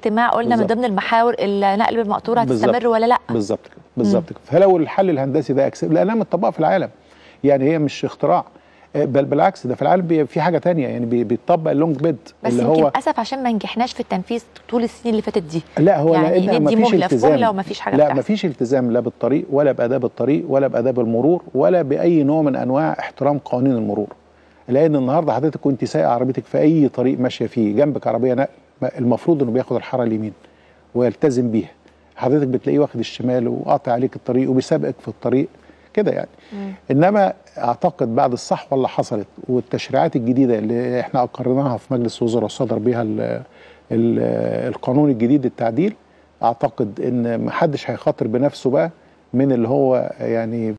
الاجتماع قلنا من بالظبط. ضمن المحاور النقل بالمقطوره بالظبط. هتستمر ولا لا بالظبط كده بالظبط كده فلو الحل الهندسي ده اكسب لانها متطبقه في العالم يعني هي مش اختراع آه، بل بالعكس ده في العالم بي- في حاجه تانية يعني بي- بيتطبق اللونج بيد بس اللي يمكن هو للاسف عشان ما نجحناش في التنفيذ طول السنين اللي فاتت دي لا هو يعني لان ندي مفيش مهله في التزام مهله ومفيش حاجه لا بتحصل. مفيش التزام لا بالطريق ولا باداب الطريق ولا باداب المرور ولا باي نوع من انواع احترام قوانين المرور لان النهارده حضرتك كنت سايق عربيتك في اي طريق ماشيه فيه جنبك عربيه نقل ما- المفروض انه بياخد الحاره اليمين ويلتزم بيها حضرتك بتلاقيه واخد الشمال وقاطع عليك الطريق وبيسابقك في الطريق كده يعني انما اعتقد بعد الصحوه اللي حصلت والتشريعات الجديده اللي احنا اقرناها في مجلس الوزراء وصدر بها ال ال القانون الجديد التعديل اعتقد ان محدش هيخاطر بنفسه بقى من اللي هو يعني